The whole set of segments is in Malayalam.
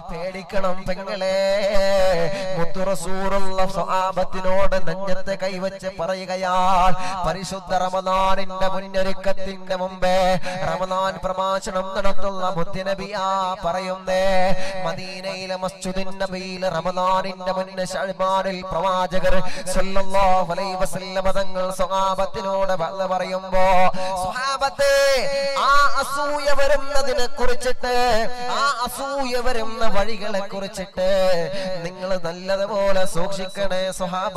പേടിക്കണം പെങ്ങളെ മുത്തുറസൂറുള്ള സ്വഹാബത്തിനോട് നെഞ്ഞത്ത് കൈവച്ച് പറയുകയാൽ പരിശുദ്ധ റമദാനിന്റെ മുന്നൊരുക്കത്തിന്റെ മുമ്പേ റമദാൻ പ്രഭാഷണം നടത്തുന്ന മുത്തുനബിയാ പറയുന്നേ മദീനയിലെ മസ്ജിദിൻ നബിയിലെ റമദാനിന്റെ മുന്നേ ഷഅ്ബാനിൽ പ്രവാചകർ സല്ലല്ലാഹു അലൈഹി വസല്ലമ തങ്ങൾ സ്വഹാബത്തിനോട് വഅദ് പറയുമ്പോ സ്വഹാബത്തെ ആ അസൂയ വരുന്നതിനെ കുറിച്ചിട്ട് ആ അസൂയ വരുന്ന വഴികളെ കുറിച്ചിട്ട് നിങ്ങൾ നല്ലതുപോലെ സൂക്ഷിക്കണേ സ്വഹാബ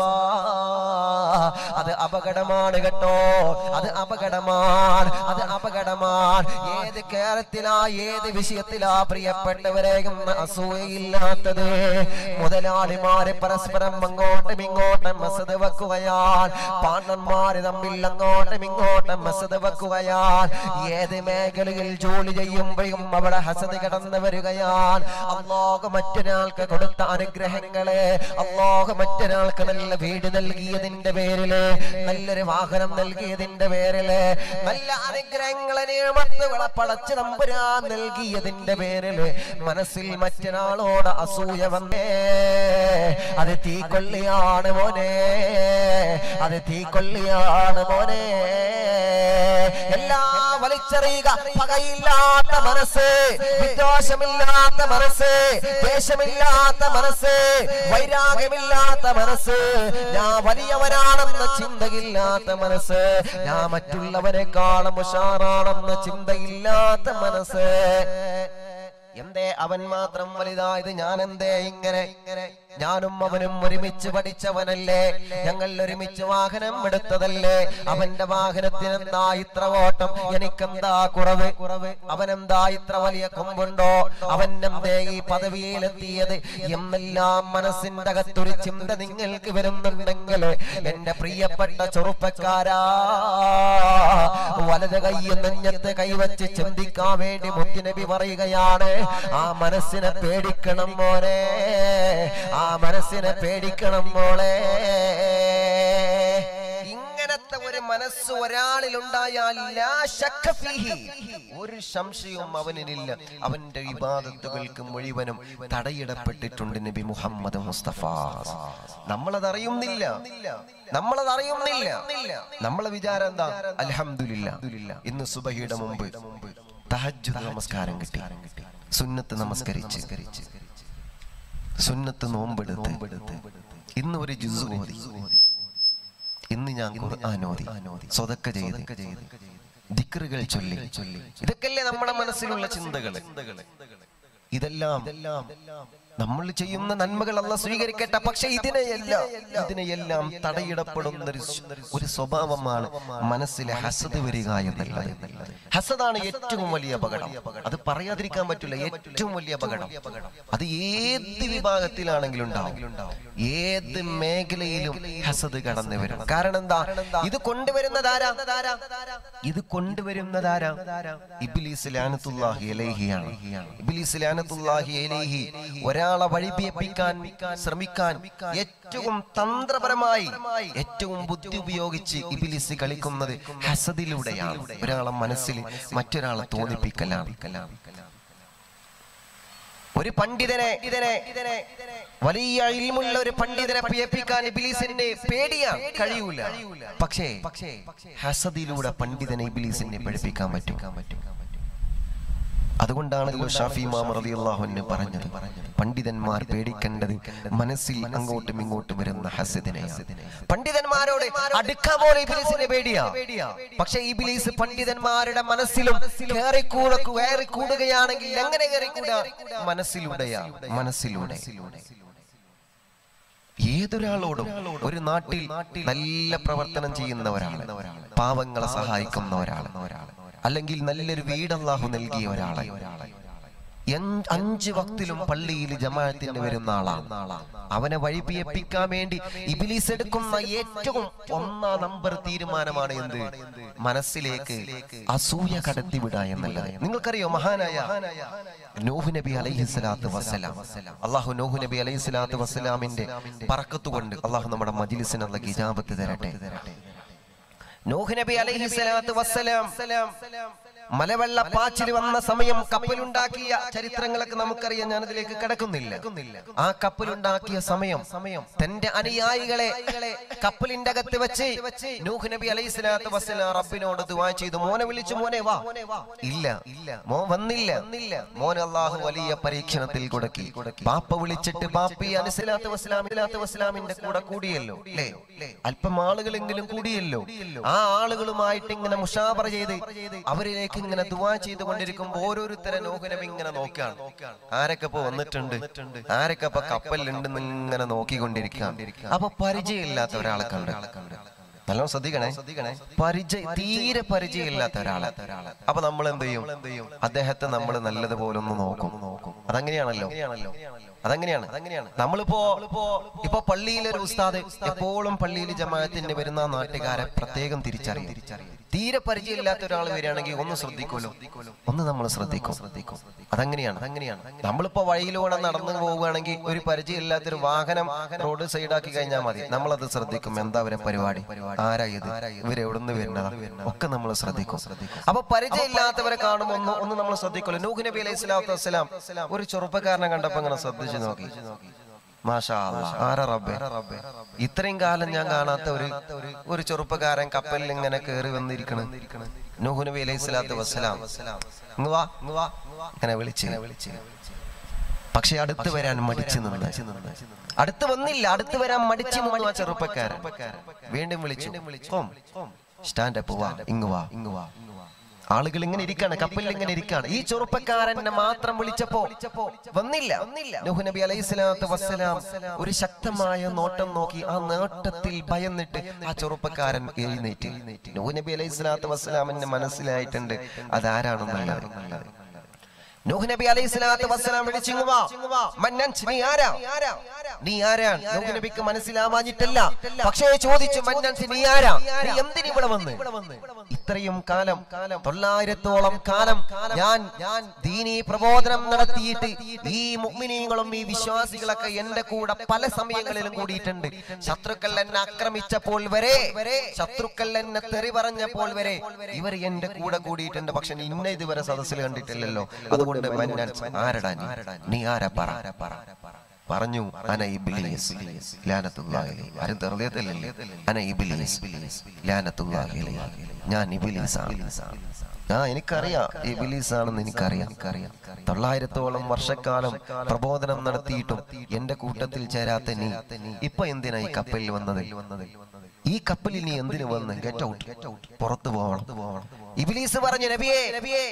അത് അപകടമാണ് കേട്ടോ അത് അപകടമാണ് അത് അപകടമാണ് ഏത് കാര്യത്തിലാ ഏത് വിഷയത്തിലാ പ്രിയപ്പെട്ടവരെയും അസൂയയില്ലാത്തത് മുതലാളിമാരെ പരസ്പരം അങ്ങോട്ടും ഇങ്ങോട്ടും മസത് വെക്കുകയാൽ പാണ്ണന്മാര് തമ്മിൽ അങ്ങോട്ടും ഇങ്ങോട്ടും മസത് വെക്കുകയാൽ ഏത് മേഖലയിൽ ജോലി ചെയ്യുമ്പോഴും അവിടെ ഹസത് കടന്നു വരികയാൽ അള്ളാഹ് മറ്റൊരാൾക്ക് കൊടുത്ത അനുഗ്രഹങ്ങളെ അള്ളാഹ് മറ്റൊരാൾക്ക് നല്ല വീട് നൽകിയതിന്റെ പേരില് നല്ലൊരു വാഹനം നൽകിയതിന്റെ പേരില് നല്ല അനുഗ്രഹങ്ങളെ നിയമത്തുകളെ പടച്ച് നമ്പുരാൻ നൽകിയതിന്റെ പേരില് മനസ്സിൽ മറ്റൊരാളോട് അസൂയ വന്നേ അത് തീക്കൊള്ളിയാണ് മോനെ അത് തീക്കൊള്ളിയാണ് മോനെ എല്ലാ വലിച്ചെറിയുക പകയില്ലാത്ത മനസ്സ് വിദ്വേഷമില്ലാത്ത മനസ്സ് ദേശമില്ലാത്ത മനസ്സ് വൈരാഗ്യമില്ലാത്ത മനസ്സ് ഞാൻ വലിയവനാണെന്ന ചിന്തയില്ലാത്ത മനസ്സ് ഞാൻ മറ്റുള്ളവരെക്കാളും ഉഷാറാണെന്ന ചിന്തയില്ലാത്ത മനസ്സ് എന്തേ അവൻ മാത്രം വലുതായത് ഞാൻ എന്തേ ഇങ്ങനെ ഇങ്ങനെ ഞാനും അവനും ഒരുമിച്ച് പഠിച്ചവനല്ലേ ഞങ്ങൾ ഒരുമിച്ച് വാഹനം എടുത്തതല്ലേ അവന്റെ വാഹനത്തിന് എന്താ ഇത്ര ഓട്ടം എനിക്കെന്താ കുറവ് കുറവ് അവനെന്താ ഇത്ര വലിയ കൊമ്പുണ്ടോ അവൻ എന്തേ ഈ പദവിയിലെത്തിയത് എന്നെല്ലാം മനസ്സിന്റെ അകത്തൊരു ചിന്ത നിങ്ങൾക്ക് വരുന്നുണ്ടെങ്കിൽ എന്റെ പ്രിയപ്പെട്ട ചെറുപ്പക്കാരാ വലത് കൈ നെഞ്ഞത്ത് കൈവച്ച് ചിന്തിക്കാൻ വേണ്ടി മുത്തുനബി പറയുകയാണ് ആ മനസ്സിനെ പേടിക്കണം മോനെ ആ മനസ്സിനെ പേടിക്കണം മോളെ ഇങ്ങനത്തെ ഒരു മനസ്സ് ഒരാളിൽ ഉണ്ടായാൽ ലാ ശക്ക ഫീഹി. ഒരു സംശയവും അവനിലില്ല അവന്റെ ഇബാദത്തുകൾക്ക് മുഴുവനും തടയിടപ്പെട്ടിട്ടുണ്ട് നബി മുഹമ്മദ് മുസ്തഫ നമ്മളത് അറിയുന്നില്ല നമ്മളത് അറിയുന്നില്ല നമ്മളെ വിചാരം എന്താ അൽഹംദുലില്ല ഇന്ന് സുബഹിയുടെ മുമ്പ് തഹജ്ജുദ് നമസ്കാരം കിട്ടി സുന്നത്ത് നമസ്കരിച്ച് സുന്നത്ത് നോമ്പെടുത്ത് ഇന്ന് ഒരു ജുസ് ഓതി ഇന്ന് ഞാൻ ഖുർആൻ ഓതി സ്വതക്ക ചെയ്ത് ദിക്റുകൾ ചൊല്ലി ഇതൊക്കെയല്ലേ നമ്മുടെ മനസ്സിലുള്ള ചിന്തകൾ ഇതെല്ലാം നമ്മൾ ചെയ്യുന്ന നന്മകൾ അല്ല സ്വീകരിക്കട്ടെ പക്ഷെ ഇതിനെയെല്ലാം ഇതിനെയെല്ലാം തടയിടപ്പെടുന്ന ഒരു സ്- ഒരു സ്വഭാവമാണ് മനസ്സിലെ ഹസദ് വരിക എന്നുള്ളത് ഹസദാണ് ഏറ്റവും വലിയ അപകടം അത് പറയാതിരിക്കാൻ പറ്റില്ല ഏറ്റവും വലിയ അപകടം അത് ഏത് വിഭാഗത്തിലാണെങ്കിലും ഉണ്ടാവും ഏത് മേഖലയിലും ഹസദ് കടന്നു വരും കാരണം എന്താ ഇത് കൊണ്ടുവരുന്നതാരാ ഇത് കൊണ്ടുവരുന്നതാരാ ഇബ്ലീസ് ലാനത്തുല്ലാഹി അലൈഹിയാണ് ഇബ്ലീസ് ലാനത്തുല്ലാഹി അലൈഹി ഒരാളെ വഴിപിയപ്പിക്കാൻ ശ്രമിക്കാൻ ഏറ്റവും തന്ത്രപരമായി ഏറ്റവും ബുദ്ധി ഉപയോഗിച്ച് ഇബിലിസ് കളിക്കുന്നത് ഹസദിലൂടെയാണ് ഒരാളെ മനസ്സിൽ മറ്റൊരാളെ തോന്നിപ്പിക്കലാണ് ഒരു പണ്ഡിതനെ ഇതിനെ വലിയ ഇൽമുള്ള ഒരു പണ്ഡിതനെ പിയപ്പിക്കാൻ ഇബിലീസിന്റെ പേടിയാണ് കഴിയൂല പക്ഷേ ഹസദിലൂടെ പണ്ഡിതനെ ഇബിലീസിനെ പഠിപ്പിക്കാൻ പറ്റും അതുകൊണ്ടാണല്ലോ ഷാഫി മാം റളിയല്ലാഹുവിന് പറഞ്ഞത് പണ്ഡിതന്മാർ പേടിക്കേണ്ടത് മനസ്സിൽ അങ്ങോട്ടും ഇങ്ങോട്ടും വരുന്ന ഹസദിനെയാണ് പണ്ഡിതന്മാരോട് അടുക്കാൻ പോലെ ഇബിലീസിന്റെ പേടിയാ പക്ഷെ ഇബിലീസ് പണ്ഡിതന്മാരുടെ മനസ്സിലും കയറിക്കൂടെ കയറിക്കൂടുകയാണെങ്കിൽ എങ്ങനെ കയറിക്കൂടാ മനസ്സിലൂടെയാ മനസ്സിലൂടെ ഏതൊരാളോടും ഒരു നാട്ടിൽ നല്ല പ്രവർത്തനം ചെയ്യുന്ന ഒരാള് പാവങ്ങളെ സഹായിക്കുന്ന ഒരാള് അല്ലെങ്കിൽ നല്ലൊരു വീട് അള്ളാഹു നൽകിയ ഒരാളെ എൻ- അഞ്ച് വക്തിലും പള്ളിയിൽ ജമാഅത്തിന് വരുന്ന ആളാണ് അവനെ വഴിപിയപ്പിക്കാൻ വേണ്ടി ഇബിലീസ് എടുക്കുന്ന ഏറ്റവും ഒന്നാം നമ്പർ തീരുമാനമാണ് എന്ത് മനസ്സിലേക്ക് അസൂയ കടത്തിവിടുക എന്നുള്ളത് നിങ്ങൾക്കറിയോ മഹാനായ നോഹു നബി അലൈഹി സ്വലാത്തു വസ്സലാം അള്ളാഹു നോഹു നബി അലൈഹി സ്വലാത്തു വസ്സലാമിന്റെ പറക്കത്ത് കൊണ്ട് അള്ളാഹു നമ്മുടെ മജിലിസിനുള്ള ഇജാബത്ത് തരട്ടെ നോഹ് നബി അലൈഹി സ്വലാത്തു വസ്സലാം മലവെള്ളപ്പാച്ചിൽ വന്ന സമയം കപ്പലുണ്ടാക്കിയ ചരിത്രങ്ങളൊക്കെ നമുക്കറിയാം ഞാൻ അതിലേക്ക് കിടക്കുന്നില്ല ആ കപ്പലുണ്ടാക്കിയ സമയം സമയം തന്റെ അനുയായികളെ കപ്പലിന്റെ അകത്ത് വെച്ച് നൂഹ് നബി അലൈഹി സ്വലാത്തു വസ്സലാം റബ്ബിനോട് ദുആ ചെയ്തു മോനെ വിളിച്ചു മോനെ വാ ഇല്ല ഇല്ല മോൻ വന്നില്ല മോൻ അള്ളാഹു വലിയ പരീക്ഷണത്തിൽ കുടക്കി ബാപ്പ വിളിച്ചിട്ട് ബാപ്പി അലിസ്ലാത്തു വസ്സലാം ഇലാത്തു വസ്സലാമിന്റെ കൂടെ കൂടിയല്ലോ അല്ലേ അല്പം ആളുകളെങ്കിലും കൂടിയല്ലോ ആ ആളുകളുമായിട്ട് ഇങ്ങനെ മുഷാബറ ചെയ്ത് അവരിലേക്ക് ഇങ്ങനെ ദുവാ ചെയ്തുകൊണ്ടിരിക്കുമ്പോ ഓരോരുത്തരെ നോഹനബി ഇങ്ങനെ നോക്കുകയാണ് ആരൊക്കെ ഇപ്പൊ വന്നിട്ടുണ്ട് ആരൊക്കെ ഇപ്പൊ കപ്പലിലുണ്ടെന്ന് ഇങ്ങനെ നോക്കിക്കൊണ്ടിരിക്കുകയാണ് അപ്പൊ പരിചയമില്ലാത്ത ഒരാളെ കണ്ട് നല്ലോണം ശ്രദ്ധിക്കണേ ശ്രദ്ധിക്കണേ പരിചയ തീരെ പരിചയമില്ലാത്ത ഒരാളെ അപ്പൊ നമ്മൾ എന്ത് ചെയ്യും അദ്ദേഹത്തെ നമ്മൾ നല്ലതുപോലെ ഒന്ന് നോക്കും നോക്കും അതങ്ങനെയാണല്ലോ അതങ്ങനെയാണ് അതങ്ങനെയാണ് നമ്മളിപ്പോ ഇപ്പൊ പള്ളിയിലെ ഒരു ഉസ്താദ് എപ്പോഴും പള്ളിയിൽ ജമാഅത്തിന് വരുന്ന നാട്ടുകാരെ പ്രത്യേകം തിരിച്ചറിയും തീരെ പരിചയമില്ലാത്ത ഒരാൾ വരികയാണെങ്കിൽ ഒന്ന് ശ്രദ്ധിക്കുമല്ലോ ഒന്ന് നമ്മൾ ശ്രദ്ധിക്കും ശ്രദ്ധിക്കും അതങ്ങനെയാണ് അതങ്ങനെയാണ് നമ്മളിപ്പോ വഴിയിലൂടെ നടന്നു പോവുകയാണെങ്കിൽ ഒരു പരിചയമില്ലാത്ത ഒരു വാഹനം റോഡ് സൈഡാക്കി കഴിഞ്ഞാൽ മതി നമ്മളത് ശ്രദ്ധിക്കും എന്താ അവരെ പരിപാടി ആരാ ഇത് ഇവരെവിടുന്ന് വരുന്നതാ ഒക്കെ നമ്മൾ ശ്രദ്ധിക്കും അപ്പൊ പരിചയമില്ലാത്തവരെ കാണുമ്പോൾ ഒന്ന് ഒന്ന് നമ്മൾ ശ്രദ്ധിക്കുമല്ലോ നൂഹ് നബി അലൈഹി സ്വലാത്തു വസ്സലാം ഒരു ചെറുപ്പക്കാരനെ കണ്ടപ്പോ ഇങ്ങനെ ശ്രദ്ധിച്ചു നോക്കി മാഷാ അല്ലാ. ആരാ റബ്ബേ ഇത്രയും കാലം ഞാൻ കാണാത്ത ഒരു ഒരു ചെറുപ്പക്കാരൻ കപ്പലിൽ ഇങ്ങനെ കയറി വന്നിരിക്കണ് നൂഹ് നബി അലൈഹി സ്വലാത്തു വസ്സലാം ഇങ്ങ് വാ ഇങ്ങ് വാ ഇങ്ങനെ വിളിച്ച് വിളിച്ച് പക്ഷെ അടുത്ത് വരാൻ മടിച്ചു നിന്ന് അടുത്ത് വന്നില്ല അടുത്ത് വരാൻ മടിച്ചു നിന്നു ആ ചെറുപ്പക്കാരൻ വീണ്ടും വിളിച്ചു കോം സ്റ്റാൻഡ് അപ്പ് വാ ഇങ്ങ് വാ ഇങ്ങ് വാ ആളുകൾ ഇങ്ങനെ ഇരിക്കാണ് കപ്പലിൽ ഇങ്ങനെ ഇരിക്കാണ് ഈ ചെറുപ്പക്കാരനെ മാത്രം വിളിച്ചപ്പോ വന്നില്ല നൂഹ് നബി അലൈഹി സ്വലാത്തു വസ്സലാം ഒരു ശക്തമായ നോട്ടം നോക്കി ആ നോട്ടത്തിൽ ഭയന്നിട്ട് ആ ചെറുപ്പക്കാരൻ എഴുന്നേറ്റ് നൂഹ് നബി അലൈഹി സ്വലാത്തു വസ്സലാമിന് മനസ്സിലായിട്ടുണ്ട് അതാരാണെന്നുള്ളത് നൂഹ് നബി അലൈഹി സ്വലാത്തു വസ്സലാം വിളിച്ചിങ്ങ് വാ മന്നൻ നീ ആരാ നീ ആരാണ് നൂഹ് നബിക്ക് മനസ്സിലാവാഞ്ഞിട്ടല്ല പക്ഷേ ചോദിച്ചു മന്നൻ നീ ആരാ നീ എന്തിന് ഇവിടെ വന്ന് ഇത്രയും കാലം തൊള്ളായിരത്തോളം കാലം ഞാൻ ഞാൻ ദീനീ പ്രബോധനം നടത്തിയിട്ട് ഈ മുഅ്മിനീങ്ങളും ഈ വിശ്വാസികളൊക്കെ എന്റെ കൂടെ പല സമയങ്ങളിലും കൂടിയിട്ടുണ്ട് ശത്രുക്കൾ എന്നെ ആക്രമിച്ചപ്പോൾ വരെ ശത്രുക്കൾ എന്നെ തെറി പറഞ്ഞപ്പോൾ വരെ ഇവർ എന്റെ കൂടെ കൂടിയിട്ടുണ്ട് പക്ഷെ ഇന്ന ഇതുവരെ സദസ്സിൽ കണ്ടിട്ടില്ലല്ലോ അതുകൊണ്ട് മന്നൻ ആരടാ നീ? നീ ആരാ പറ പറഞ്ഞു അന ഇബ്ലീസ് ലാനത്തുല്ലാഹി അലൈഹി. ആരും തെറിയത്തില്ലല്ലേ അന ഇബ്ലീസ് ലാനത്തുല്ലാഹി അലൈഹി. ഞാൻ ഇബ്ലീസാണ് ആ എനിക്കറിയാം ഇബിലീസ് ആണെന്ന് എനിക്കറിയാം എനിക്കറിയാം തൊള്ളായിരത്തോളം വർഷക്കാലം പ്രബോധനം നടത്തിയിട്ടും എന്റെ കൂട്ടത്തിൽ ചേരാത്ത നീ ഇപ്പൊ എന്തിനാ ഈ കപ്പലിൽ വന്നത് ഈ കപ്പലിൽ നീ എന്തിനു വന്ന് ഗെറ്റ് ഔട്ട് പുറത്തു പോകണം ഇബിലീസ് പറഞ്ഞു നബിയേ നബിയേ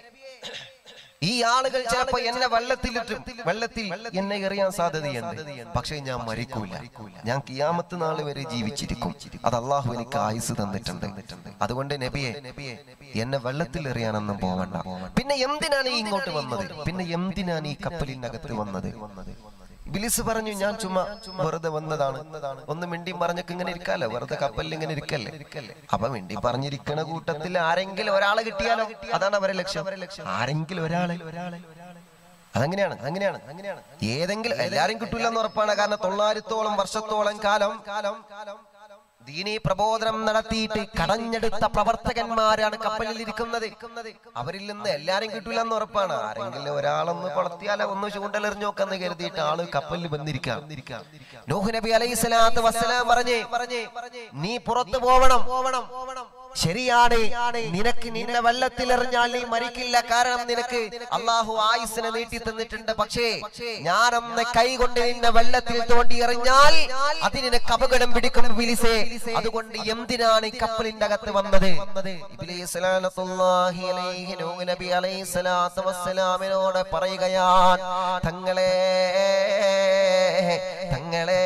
ഈ ആളുകൾ ചിലപ്പോ എന്നെ വെള്ളത്തിലിട്ടും വെള്ളത്തിൽ എന്നെ എറിയാൻ സാധ്യതയുണ്ട് പക്ഷേ ഞാൻ മരിക്കൂല ഞാൻ കിയാമത്ത് നാൾ വരെ ജീവിച്ചിരിക്കും അത് അള്ളാഹു എനിക്ക് ആയുസ് തന്നിട്ടുണ്ട് അതുകൊണ്ട് നബിയെ എന്നെ വെള്ളത്തിൽ എറിയാനൊന്നും പോവണ്ട പിന്നെ എന്തിനാണ് ഈ ഇങ്ങോട്ട് വന്നത് പിന്നെ എന്തിനാണ് ഈ കപ്പലിന്റെ അകത്ത് വന്നത് ബിലിസ് പറഞ്ഞു ഞാൻ ചുമ്മാ വെറുതെ വന്നതാണ് ഒന്ന് മിണ്ടി പറഞ്ഞൊക്കെ ഇങ്ങനെ ഇരിക്കാലോ വെറുതെ കപ്പലിൽ ഇങ്ങനെ ഇരിക്കല്ലേ അപ്പൊ മിണ്ടി പറഞ്ഞിരിക്കണ കൂട്ടത്തിൽ ആരെങ്കിലും ഒരാളെ കിട്ടിയാലോ അതാണ് അവരെ ലക്ഷ്യം ആരെങ്കിലും ഒരാളെ അതങ്ങനെയാണ് അങ്ങനെയാണ് അങ്ങനെയാണ് ഏതെങ്കിലും എല്ലാരും കിട്ടൂല എന്ന് ഉറപ്പാണ് കാരണം തൊള്ളായിരത്തോളം വർഷത്തോളം കാലം കാലം ദീനീ പ്രബോധനം നടത്തിയിട്ട് കടഞ്ഞെടുത്ത പ്രവർത്തകന്മാരാണ് കപ്പലിൽ ഇരിക്കുന്നത് അവരിൽ നിന്ന് എല്ലാരും കിട്ടൂല എന്ന് ഉറപ്പാണ് ആരെങ്കിലും ഒരാളൊന്ന് കൊളത്തിയാലോ ഒന്ന് ചൂണ്ടലെറിഞ്ഞു നോക്കാന്ന് കരുതിയിട്ട് ആള് കപ്പലിൽ വന്നിരിക്കാം നൂഹ് നബി അലൈഹി സ്വലാത്ത് വസ്സലാം പറഞ്ഞേ നീ പുറത്തു പോവണം പോവണം ശരിയാണ് നിനക്ക് നിന്നെ വെള്ളത്തിൽ എറിഞ്ഞാൽ നീ മരിക്കില്ല കാരണം നിനക്ക് അള്ളാഹു ആയുസിനെ നീട്ടി തന്നിട്ടുണ്ട് പക്ഷേ ഞാനൊന്ന് കൈ കൊണ്ട് നിന്നെ വെള്ളത്തിൽ തോണ്ടി എറിഞ്ഞാൽ അത് നിനക്ക് അപകടം പിടിക്കും ബിലിസേ അതുകൊണ്ട് എന്തിനാണ് ഈ കപ്പലിന്റെ അകത്ത് വന്നത് ഇബ്ലീസ് ലഅനത്തുല്ലാഹി അലൈഹി നൂഹ് നബി അലൈഹി സ്വലാത്തു വസ്സലാമിനോട് പറയുകയാണ് തങ്ങളെ തങ്ങളെ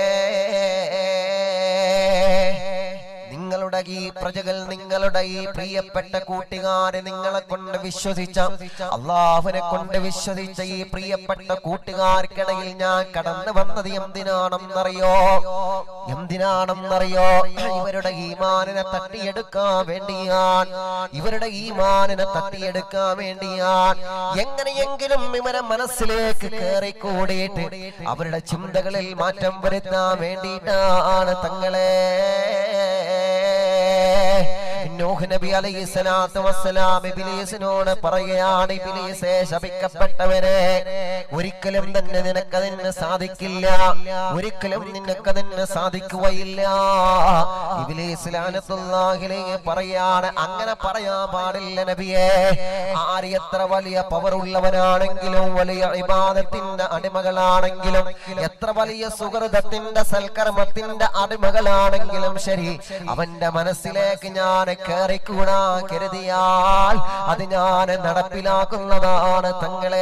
നിങ്ങളുടെ ഈ പ്രജകൾ നിങ്ങളുടെ ഈ പ്രിയപ്പെട്ട കൂട്ടുകാരെ നിങ്ങളെ കൊണ്ട് വിശ്വസിച്ച അള്ളാഹുവിനെ കൊണ്ട് വിശ്വസിച്ച ഈ പ്രിയപ്പെട്ട കൂട്ടുകാർക്കിടയിൽ ഞാൻ കടന്നു വന്നത് എന്തിനാണെന്നറിയോ എന്തിനാണെന്നറിയോ ഇവരുടെ ഈമാനിനെ തട്ടിയെടുക്കാൻ വേണ്ടിയാൻ ഇവരുടെ ഈമാനിനെ തട്ടിയെടുക്കാൻ വേണ്ടിയാൻ എങ്ങനെയെങ്കിലും ഇവരെ മനസ്സിലേക്ക് കയറി കൂടിയിട്ട് അവരുടെ ചിന്തകളിൽ മാറ്റം വരുത്താൻ വേണ്ടിയിട്ടാണ് തങ്ങളെ നൂഹ് നബി അലൈഹി സ്വലാത്തു വസ്സലാം ഇബ്ലീസിനോട് പറയുകയാണ് ഇബ്ലീസേ ശപിക്കപ്പെട്ടവരെ ഒരിക്കലും തന്നെ നിനക്കതിന് സാധിക്കില്ല ഒരിക്കലും നിനക്കതിന് സാധിക്കുകയില്ല ഇബ്ലീസ് ലാനത്തുല്ലാഹിലേക്ക് പറയാണ് അങ്ങനെ പറയാൻ പാടില്ല നബിയെ ആര് എത്ര വലിയ പവർ ഉള്ളവനാണെങ്കിലും വലിയ ഇബാദത്തിന്റെ അടിമകളാണെങ്കിലും എത്ര വലിയ സുഹൃതത്തിന്റെ സൽക്കർമ്മത്തിന്റെ അടിമകളാണെങ്കിലും ശരി അവന്റെ മനസ്സിലേക്ക് ഞാൻ കയറിക്കൂടാ കരുതിയാൽ അത് ഞാൻ നടപ്പിലാക്കുന്നതാണ് തങ്ങളെ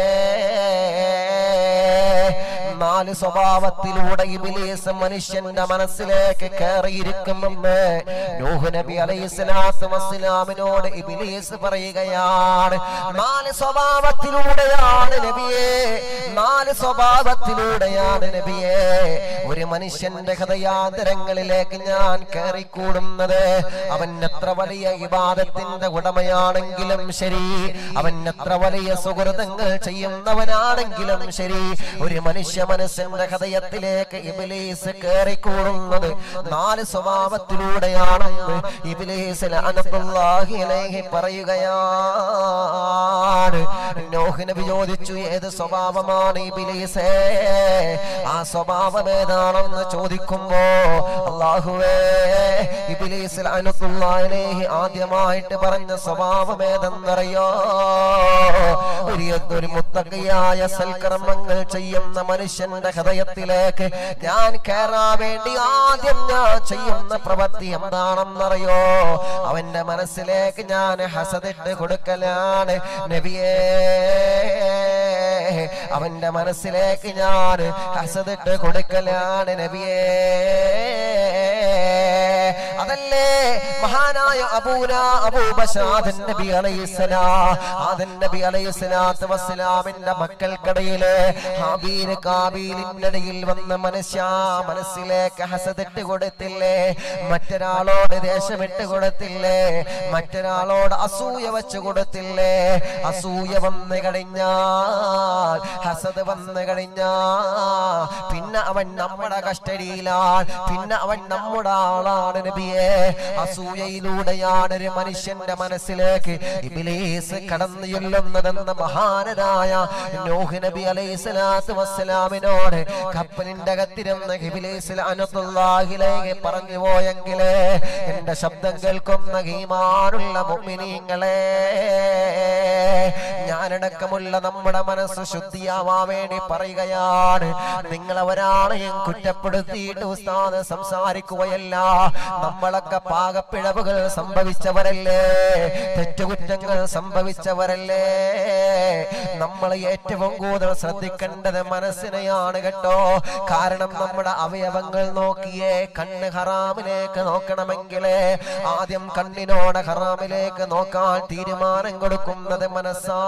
നാല് സ്വഭാവത്തിലൂടെ ഇബിലീസ് മനുഷ്യന്റെ മനസ്സിലേക്ക് കയറിയിരിക്കുമെന്ന് നൂഹ് നബി അലൈഹി സ്വലാത്തു വസ്സലാമിനോട് ഇബിലീസ് പറയുകയാണ് നാല് സ്വഭാവത്തിലൂടെയാണ് നബിയെ നാല് സ്വഭാവത്തിലൂടെയാണ് നബിയെ ഒരു മനുഷ്യന്റെ ഹൃദയാന്തരങ്ങളിലേക്ക് ഞാൻ കയറിക്കൂടുന്നത് അവൻ എത്ര വലിയ ഇബാദത്തിന്റെ ഉടമയാണെങ്കിലും ശരി അവൻ എത്ര വലിയ സുഹൃതങ്ങൾ ചെയ്യുന്നവനാണെങ്കിലും ശരി ഒരു മനുഷ്യ മനസ്സിന്റെ ഹൃദയത്തിലേക്ക് ഇബിലീസ് കയറിക്കൂടുന്നത് നാല് സ്വഭാവത്തിലൂടെയാണെന്ന് ഇബിലീസ് ലഅനത്തുല്ലാഹി അലൈഹി പറയുകയാണ് നോഹ് നബി ചോദിച്ചു ഏത് സ്വഭാവമാണ് ഇബിലീസേ ആ സ്വഭാവം ഏതാണെന്ന് ചോദിക്കുമ്പോ അള്ളാഹുവേ ഇബിലീസ് ലഅനത്തുല്ലാഹി അലൈഹി ആദ്യമായിട്ട് പറഞ്ഞ സ്വഭാവം ഏതെന്നറിയോ ഒരു ഒരു മുത്തകയായ സൽക്കർമ്മങ്ങൾ ചെയ്യുന്ന മനുഷ്യന്റെ ഹൃദയത്തിലേക്ക് ഞാൻ കയറാൻ വേണ്ടി ആദ്യം ഞാൻ ചെയ്യുന്ന പ്രവൃത്തി എന്താണെന്നറിയോ അവന്റെ മനസ്സിലേക്ക് ഞാൻ ഹസദിട്ട് കൊടുക്കലാണ് നബിയേ അവന്റെ മനസ്സിലേക്ക് ഞാൻ ഹസദിട്ട് കൊടുക്കലാണ് നബിയേ അതല്ലേ മഹാനായ അബൂന അബൂബശാദൻ നബി അലൈഹിസ്സലാം ആദൻ നബി അലൈഹിസ്സലാത്തു വസ്സലാമിന്റെ മക്കൾക്കിടയില് ഹാബീൽ കാബീലിന്റെ ഇടയിൽ വന്ന മനുഷ്യ മനസ്സിലേക്ക് ഹസദിട്ട് കൊടുത്തില്ലേ മറ്റൊരാളോട് ദേഷ്യമിട്ട് കൊടുത്തില്ലേ മറ്റൊരാളോട് അസൂയ വെച്ച് കൊടുത്തില്ലേ അസൂയ വന്നു കഴിഞ്ഞാൽ ഹസദ് വന്നു കഴിഞ്ഞാ പിന്നെ അവൻ നമ്മുടെ കസ്റ്റഡിയിലാണ് പിന്നെ അവൻ നമ്മുടെ ആളാണ് നബിയെ അസൂയയിലൂടെയാണ് ഒരു മനുഷ്യന്റെ മനസ്സിലേക്ക് ഇബിലീസ് കടന്നു ചെല്ലുന്നതെന്ന മഹാനരായ നോഹ് നബി അലൈഹി സ്വലാത്തു വസ്സലാമിനോട് കപ്പലിന്റെ അകത്തിരുന്ന് ഇബിലീസ് അനത്തുല്ലാഹിലേക്ക് പറഞ്ഞു പോയെങ്കില് എന്റെ ശബ്ദം കേൾക്കുന്ന ഈമാനുള്ള മുഅ്മിനീങ്ങളെ ഞാനടക്കമുള്ള നമ്മുടെ മനസ്സ് ശുദ്ധിയാവാൻ വേണ്ടി പറയുകയാണ് നിങ്ങൾ ഒരാളെയും കുറ്റപ്പെടുത്തിയിട്ട് ഉസ്താദ് സംസാരിക്കുകയല്ല നമ്മളൊക്കെ പാകപ്പിഴവുകൾ സംഭവിച്ചവരല്ലേ തെറ്റുകുറ്റങ്ങൾ സംഭവിച്ചവരല്ലേ നമ്മൾ ഏറ്റവും കൂടുതൽ ശ്രദ്ധിക്കേണ്ടത് മനസ്സിനെയാണ് കേട്ടോ കാരണം നമ്മുടെ അവയവങ്ങൾ നോക്കിയേ കണ്ണ് ഹറാമിലേക്ക് നോക്കണമെങ്കിൽ ആദ്യം കണ്ണിനോട് ഹറാമിലേക്ക് നോക്കാൻ തീരുമാനം കൊടുക്കുന്നത് മനസ്സാ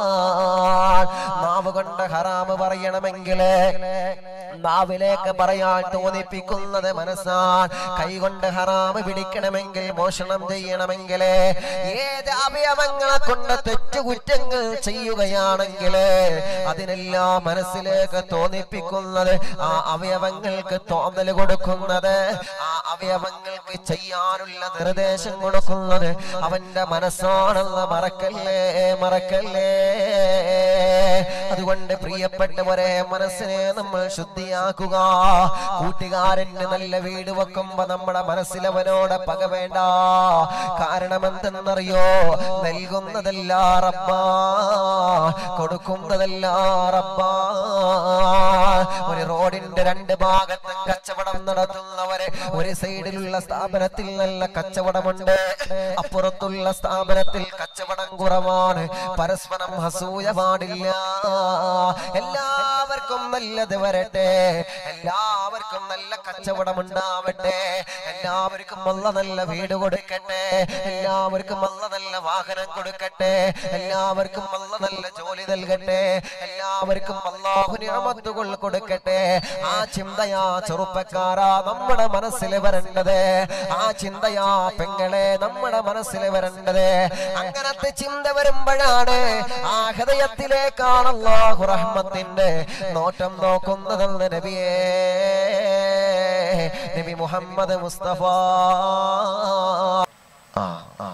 നാവ് കൊണ്ട് ഹറാമ് പറയണമെങ്കിൽ നാവിലേക്ക് പറയാൻ തോന്നിപ്പിക്കുന്നത് മനസ്സാൻ കൈകൊണ്ട് ഹറാമ് പിടിക്കണമെങ്കിൽ മോഷണം ചെയ്യണമെങ്കിൽ ഏത് അവയവങ്ങളെ കൊണ്ട് തെറ്റുകുറ്റങ്ങൾ ചെയ്യുകയാണെങ്കിൽ അതിനെല്ലാം മനസ്സിലേക്ക് തോന്നിപ്പിക്കുന്നത് ആ അവയവങ്ങൾക്ക് തോന്നൽ കൊടുക്കുന്നത് ആ അവയവങ്ങൾക്ക് ചെയ്യാനുള്ള നിർദ്ദേശം കൊടുക്കുന്നത് അവന്റെ മനസ്സാണെന്ന് മറക്കല്ലേ മറക്കല്ലേ അതുകൊണ്ട് പ്രിയപ്പെട്ടവരെ മനസ്സിനെ നമ്മൾ ശുദ്ധിയാക്കുക കൂട്ടുകാരന് നല്ല വീട് വെക്കുമ്പോ നമ്മുടെ മനസ്സിലവനോട് പക വേണ്ട കാരണം എന്തെന്നറിയോ നൽകുന്നതല്ല റബ്ബാ കൊടുക്കുന്നതല്ല റബ്ബാ ഒരു റോഡിന്റെ രണ്ട് ഭാഗത്തും കച്ചവടം നടത്തുന്നവരെ ഒരു സൈഡിലുള്ള സ്ഥാപനത്തിൽ നല്ല കച്ചവടമുണ്ട് അപ്പുറത്തുള്ള സ്ഥാപനത്തിൽ കച്ചവടം കുറവാണ് പരസ്പരം ഹസൂയ പാടില്ല എല്ലാവർക്കും നല്ലത് വരട്ടെ എല്ലാവർക്കും നല്ല കച്ചവടം ഉണ്ടാവട്ടെ എല്ലാവർക്കും നല്ല നല്ല വീട് കൊടുക്കട്ടെ എല്ലാവർക്കും നല്ല നല്ല വാഹനം കൊടുക്കട്ടെ എല്ലാവർക്കും നല്ല നല്ല ജോലി നൽകട്ടെ എല്ലാവർക്കും അള്ളാഹുനിയമത്തുകൾ കൊടുക്കട്ടെ ആ ചിന്തയാ ചെറുപ്പക്കാരാ നമ്മുടെ മനസ്സിൽ വരേണ്ടത് ആ ചിന്തയാ പെങ്ങളെ നമ്മുടെ മനസ്സിൽ വരേണ്ടത് അങ്ങനത്തെ ചിന്ത വരുമ്പോഴാണ് ആ ഹൃദയത്തിലേക്കാണ് അള്ളാഹു റഹ്മത്തിന്റെ നോട്ടം നോക്കുന്നതെന്ന് നബിയേ നബി മുഹമ്മദ് മുസ്തഫ ആ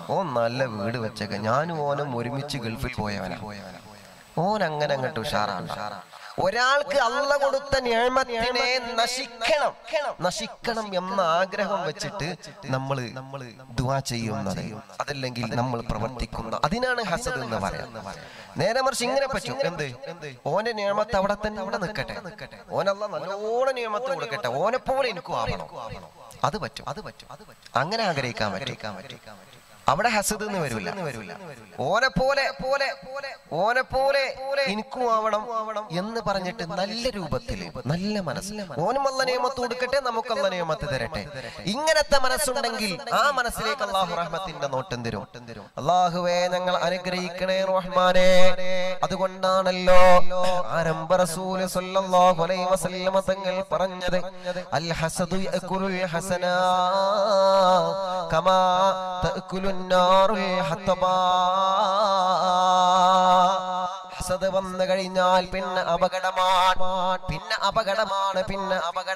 ഓൻ നല്ല വീട് വെച്ചേക്ക ഞാനും ഓനും ഒരുമിച്ച് ഗൾഫിൽ പോയവനാ ഓൻ അങ്ങനെ അങ്ങോട്ട് ഉഷാറാണ് ഒരാൾക്ക് അള്ള കൊടുത്ത ഞാമത്തിനെ നശിക്കണം നശിക്കണം എന്ന ആഗ്രഹം വെച്ചിട്ട് നമ്മൾ നമ്മൾ ദുവാ ചെയ്യുന്നത് അതല്ലെങ്കിൽ നമ്മൾ പ്രവർത്തിക്കുന്ന അതിനാണ് ഹസദ് എന്ന് പറയുന്നത് നേരെ മറിച്ച് ഇങ്ങനെ പറ്റും എന്ത് ഓന്റെ നിയമത്ത് അവിടെ തന്നെ അവിടെ നിൽക്കട്ടെ ഓനല്ല നല്ലോണം നിയമത്ത് കൊടുക്കട്ടെ ഓനെ പോലെ എനിക്കും ആവണം അത് പറ്റും അത് പറ്റും അങ്ങനെ ആഗ്രഹിക്കാൻ പറ്റും അവിടെ ഹസദ് എന്ന് വരില്ല ഓനെ പോലെ പോലെ ഓനെ പോലെ എനിക്കും ആവണം എന്ന് പറഞ്ഞിട്ട് നല്ല രൂപത്തിൽ നല്ല മനസ്സ് ഓനും അല്ല നിയമത്ത് കൊടുക്കട്ടെ നമുക്കല്ല നിയമത്ത് തരട്ടെ ഇങ്ങനത്തെ മനസ്സുണ്ടെങ്കിൽ ആ മനസ്സിലേക്ക് അള്ളാഹു റഹ്മത്തിന്റെ നോട്ടം തരും അള്ളാഹുവേ ഞങ്ങൾ അനുഗ്രഹിക്കണേ റഹ്മാനെ അതുകൊണ്ടാണല്ലോ ആരംഭ റസൂല് സല്ലല്ലാഹു അലൈഹി വസല്ലമ തങ്ങൾ പറഞ്ഞത് അൽ ഹസദു യഅകുലുൽ ഹസനാ കമാ തഅകുലുൻ നാറുൽ ഹത്തബാ ഹസദ് വന്നു കഴിഞ്ഞാൽ പിന്നെ അപകടമാണ് പിന്നെ അപകടമാണ് പിന്നെ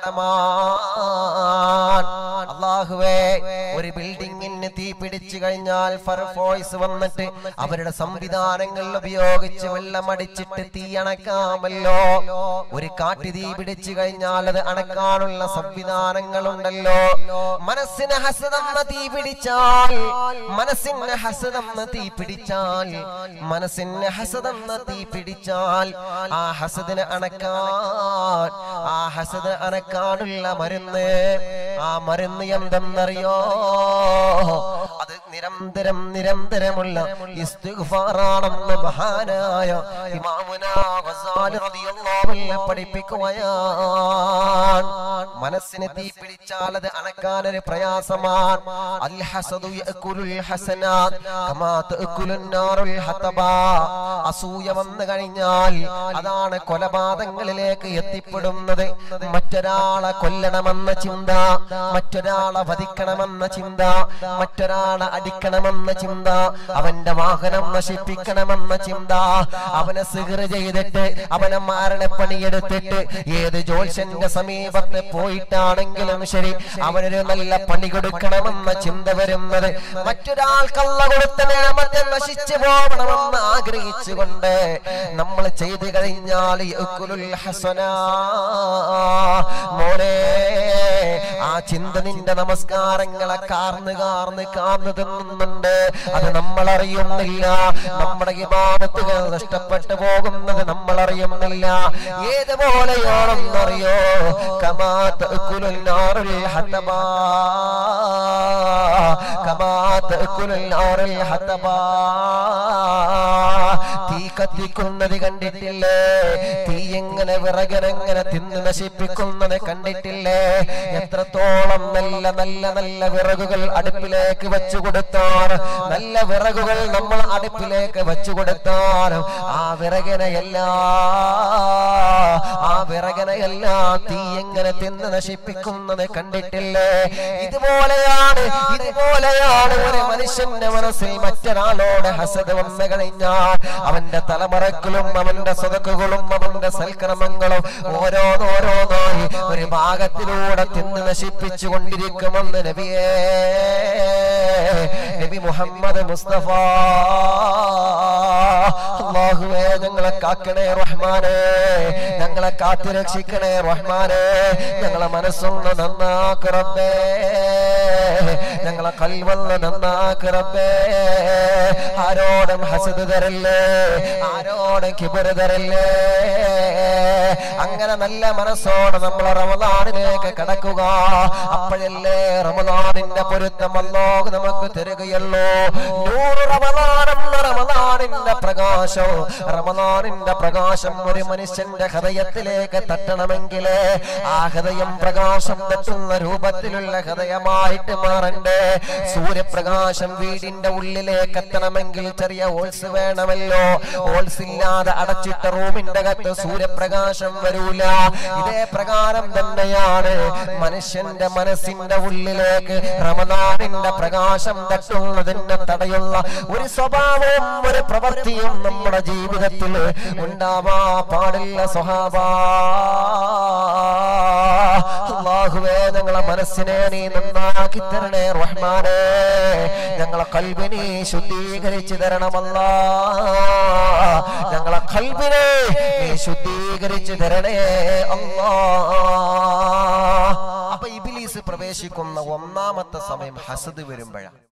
അപകടമാണ് അള്ളാഹുവേ ഒരു ബിൽഡിങ്ങിന് തീ പിടിച്ചു കഴിഞ്ഞാൽ ഫയർഫോഴ്സ് വന്നിട്ട് അവരുടെ സംവിധാനങ്ങൾ ഉപയോഗിച്ച് വെള്ളമടിച്ചിട്ട് തീ അണക്കാമല്ലോ ഒരു കാട്ടു തീ പിടിച്ചു കഴിഞ്ഞാൽ അത് അണക്കാനുള്ള സംവിധാനങ്ങളുണ്ടല്ലോ മനസ്സിന് ഹസതെന്ന തീ പിടിച്ചാൽ മനസ്സിന് ഹസതെന്ന തീ പിടിച്ചാൽ മനസ്സിന് ഹസതെന്ന തീ പിടിച്ചാൽ ആ ഹസദിനെ അണക്കാൻ ആ ഹസദ് അണക്കാനുള്ള മരുന്ന് ആ മരുന്ന് എന്തെന്നറിയോ അത് നിരന്തരം നിരന്തരമുള്ള ഇസ്തിഗ്ഫാറാണെന്ന് മഹാനായ ഇമാമുന ഗസാലി റളിയല്ലാഹു അൻഹു പഠിപ്പിക്കുകയാണ് മനസ്സിനെ തീ പിടിച്ചാൽ അത് അണക്കാൻ ഒരു പ്രയാസമാണ് അൽ ഹസദു യഅകുലുൽ ഹസനാത് കമാ തഅകുലുൻ നാറുൽ ഹതബാ അസൂയ വന്നു കഴിഞ്ഞാൽ അതാണ് കൊലപാതകങ്ങളിലേക്ക് എത്തിപ്പെടുന്നത് മറ്റൊരാളെ കൊല്ലണമെന്ന ചിന്ത മറ്റൊരാളെ വധിക്കണമെന്ന ചിന്ത മറ്റൊരാളെ അടിക്കണമെന്ന ചിന്ത അവന്റെ വാഹനം നശിപ്പിക്കണമെന്ന ചിന്ത അവനെ സിഗർ ചെയ്തിട്ട് അവനെ മാരണപ്പണിയെടുത്തിട്ട് ഏത് ജോത്സ്യന്റെ സമീപത്ത് പോയിട്ടാണെങ്കിലും ശരി അവനൊരു നല്ല പണി കൊടുക്കണമെന്ന ചിന്ത വരുന്നത് മറ്റൊരാൾക്കല്ല കൊടുത്ത നേമത്തെ നശിച്ചു പോകണമെന്ന് ആഗ്രഹിച്ചുകൊണ്ട് നമ്മൾ ചെയ്തു കഴിഞ്ഞാൽ യഅ്കുലുൽ ഹസനാ. മോനെ ആ ചിന്ത നിന്റെ നമസ്കാരങ്ങളെ കാർന്ന് കാർന്ന് കാർന്ന് തിന്നുന്നുണ്ട് അത് നമ്മൾ അറിയുന്നില്ല നമ്മുടെ ഇബാദത്തുകൾ നഷ്ടപ്പെട്ടു പോകുന്നത് നമ്മൾ അറിയുന്നില്ല ഏതുപോലെയാണെന്നറിയോ കമാ തഅ്കുലുൽ നാറുൽ ഹതബാ കമാ തഅ്കുലുൽ നാറുൽ ഹതബാ തീ കത്തിക്കുന്നത് കണ്ടിട്ടില്ലേ തീ എങ്ങനെ വിറകനെങ്ങനെ തിന്ന് നശിപ്പിക്കുന്നത് കണ്ടിട്ടില്ലേ എത്രത്തോളം നല്ല നല്ല നല്ല വിറകുകൾ അടുപ്പിലേക്ക് വെച്ചു കൊടുത്താണ് നല്ല വിറകുകൾ നമ്മൾ അടുപ്പിലേക്ക് വെച്ചു കൊടുത്താലും ആ വിറകനെയല്ല ആ വിറകനെയല്ല തീ എങ്ങനെ തിന്ന് നശിപ്പിക്കുന്നത് കണ്ടിട്ടില്ലേ ഇതുപോലെയാണ് ഇതുപോലെയാണ് ഒരു മനുഷ്യന്റെ മനസ്സിൽ മറ്റൊരാളോട് ഹസദ് വന്നു കഴിഞ്ഞാൽ അവന്റെ തലമുറക്കിലും അവന്റെ സ്വതക്കുകളും അവന്റെ സൽക്രമങ്ങളും ഓരോന്നോരോന്നായി ഒരു ഭാഗത്തിലൂടെ തിന്ന് നശിപ്പിച്ചു കൊണ്ടിരിക്കുമെന്ന് നബിയേ നബി മുഹമ്മദ് മുസ്തഫ അള്ളാഹുവേ ഞങ്ങളെ കാക്കണേ റഹ്മാനെ ഞങ്ങളെ കാത്തു രക്ഷിക്കണേ റഹ്മാനെ ഞങ്ങളെ മനസ്സൊന്ന് നന്നാക്കറബേ ഞങ്ങളെ കൽവന്ന് നന്നാക്കറബേ ആരോടും ഹസദ് തരല്ലേ ആരോടും കിബറ് തരല്ലേ അങ്ങനെ നല്ല മനസ്സോടെ നമ്മൾ റമദാനിലേക്ക് കടക്കുക അപ്പോഴല്ലേ റമദാനിന്റെ പൊരുത്തം അല്ലാഹു നമുക്ക് തരികയുള്ളൂ നൂറ് റമദാനം റമദാനിന്റെ പ്രകാശം റമദാനിന്റെ പ്രകാശം ഒരു മനുഷ്യന്റെ ഹൃദയത്തിലേക്ക് തട്ടണമെങ്കിൽ ആ ഹൃദയം പ്രകാശം തട്ടുന്ന രൂപത്തിലുള്ള ഹൃദയമായിട്ട് മാറണ്ടേ സൂര്യപ്രകാശം വീടിന്റെ ഉള്ളിലേക്ക് എത്തണമെങ്കിൽ ചെറിയ ഓൾസ് വേണമല്ലോ ഓൾസ് ഇല്ലാതെ അടച്ചിട്ട റൂമിന്റെ അകത്ത് സൂര്യപ്രകാശം വരൂല ഇതേ പ്രകാരം തന്നെയാണ് മനുഷ്യന്റെ മനസ്സിന്റെ ഉള്ളിലേക്ക് റമദാനിന്റെ പ്രകാശം തട്ടുന്നതിന്റെ തടയുള്ള ഒരു സ്വഭാവവും ഒരു പ്രവൃത്തിയും നമ്മുടെ ജീവിതത്തിൽ ഉണ്ടാവാ പാടില്ല സ്വഭാവ അള്ളാഹുവേ ഞങ്ങളെ മനസ്സിനെ നീ നന്നാക്കി തരണേ റഹ്മാനെ ഞങ്ങളെ കൽബിനെ ശുദ്ധീകരിച്ചു തരണമല്ല ഞങ്ങളെ കൽബിനെ നീ ശുദ്ധീകരിച്ചു തരണേ അല്ലാ അപ്പൊ ഇബിലീസ് പ്രവേശിക്കുന്ന ഒന്നാമത്തെ സമയം ഹസദ് വരുമ്പോഴാണ്